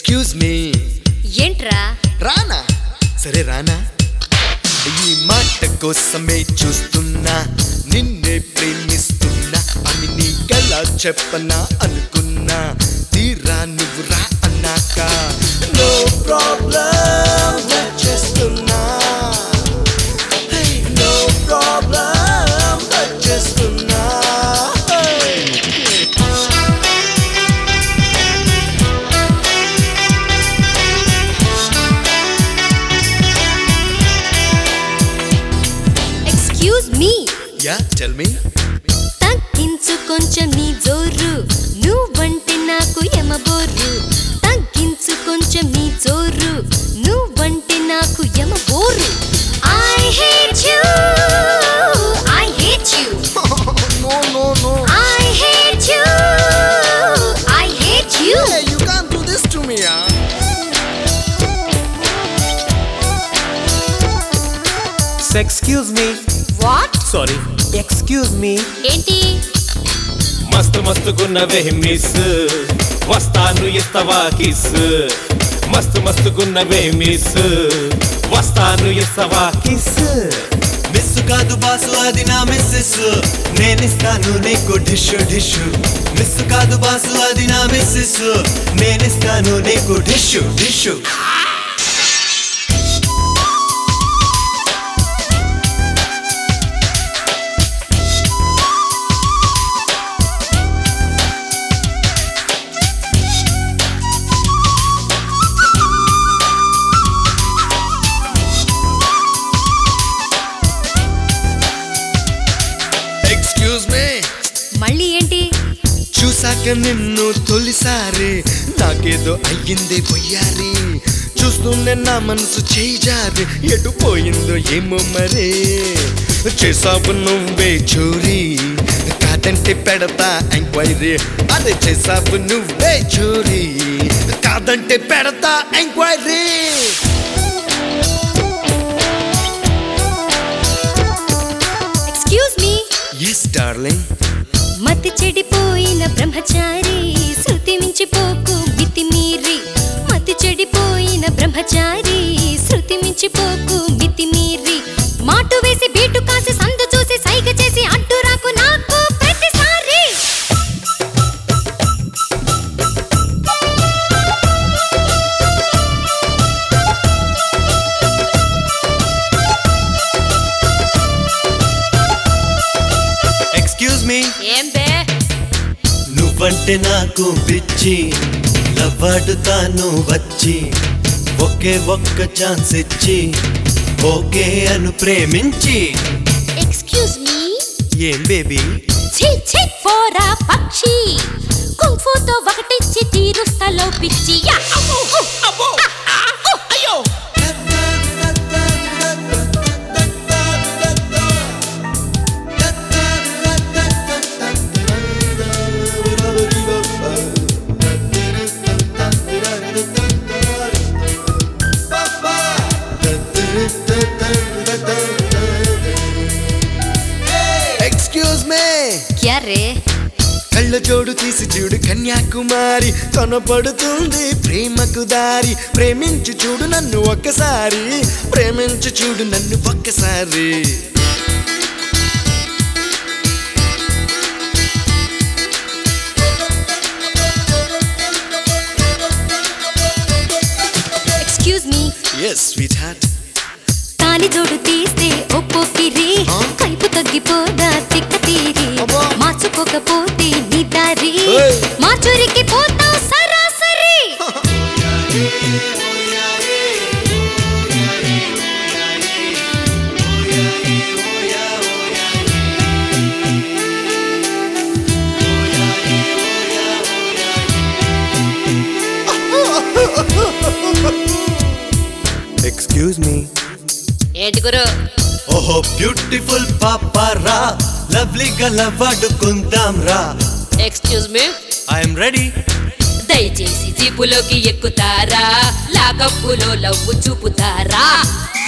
Excuse me ఏంట్రా రానా సరే రానా ఈ మాట కోసమే చూస్తున్నా నిన్నే ప్రేమిస్తున్నా అని నీకెలా చెప్పనా అనుకున్నా తీరా నువ్వు రా అన్నాక నో ప్రాబ్లం చేస్తున్నా నో ప్రాబ్లం చేస్తున్నా excuse me yeah tell me తగ్గించు కొంచెం నీ జోరు నువ్వంటే నాకు ఎమబోరు తగ్గించు కొంచెం నీ జోరు నువ్వంటే నాకు ఎమబోరు I hate you I hate you no no no I hate you I hate you Hey, you can't do this to me, yeah. Excuse me what sorry excuse me ఏంటి మస్తు మస్తుగున్నవే మిస్ వస్తాను ఇస్తవా కిస్ మస్తు మస్తుగున్నవే miss వస్తాను ఇస్తవా kiss miss కాదు boss అది నా మిస్సెస్ నేనిస్తాను నీకు డిష్ డిష్ మిస్ కాదు బాసు అది నా మిస్సెస్ నేనిస్తాను నీకు డిష్ డిష్ ఎక్స్క్యూజ్ మీ మళ్ళీ ఏంటి చూసాక నిన్ను తొలిసారి నాకేదో అయ్యింది పోయారి చూస్తూనే నా మనసు చేయి జారి ఎటు పోయిందో ఏమో మరి చేసావు నువ్వే చోరీ కాదంటే పెడతా ఎంక్వైరీ అదే చేసావు నువ్వే చోరీ కాదంటే పెడతా enquiry excuse me yes darling మతి చెడిపోయిన బ్రహ్మచారి శృతి మించిపోకు మితి మీరి మతి చెడిపోయిన బ్రహ్మచారి శృతి మించిపోకు మితి మీరి మాటు వేసి బీటు కాసి సందు చూసి సైగ చేసి అడ్డు రాకు నాకు ప్రతిసారి ఎక్స్క్యూజ్ మీ ఏం బే నువ్వంటే నాకు పిచ్చి లవ్వాడుతాను వచ్చి ఒకే ఒక్క ఛాన్స్ ఇచ్చి ఓకే అను ప్రేమించి ఎక్స్క్యూజ్ మీ ఏం బేబీ ఛీ ఛీ పోరా పక్షి కుంఫుతో ఒకటిచ్చి తీరుస్తలో పిచ్చి యా అమ్మో అమ్మో అయ్యో ఎక్స్క్యూజ్ మీ క్యా రే కళ్ళ జోడు తీసి చూడు కన్యాకుమారి కనపడుతుంది ప్రేమకు దారి ప్రేమించి చూడు నన్ను ఒక్కసారి ప్రేమించి చూడు నన్ను ఒక్కసారి excuse me yes sweetheart తాలి జోడు తీస్తే ఒప్పొక్కిరి ఆ? కైపు తగ్గిపోదా తిక్క తీరి అబ్బా. మార్చుకోకపోతే నీ దారి ఏయ్. మార్చురికి పోతావు సరాసరి ఎక్స్క్యూజ్ మీ ఏంటి గురు ఓహో బ్యూటిఫుల్ పాపారా లవ్లీగా లవ్వాడుకుందాం రా ఎక్స్క్యూజ్ మీ ఐఎమ్ రెడీ దయచేసి జీపులోకి ఎక్కుతారా లాకప్పులో లవ్వు చూపుతారా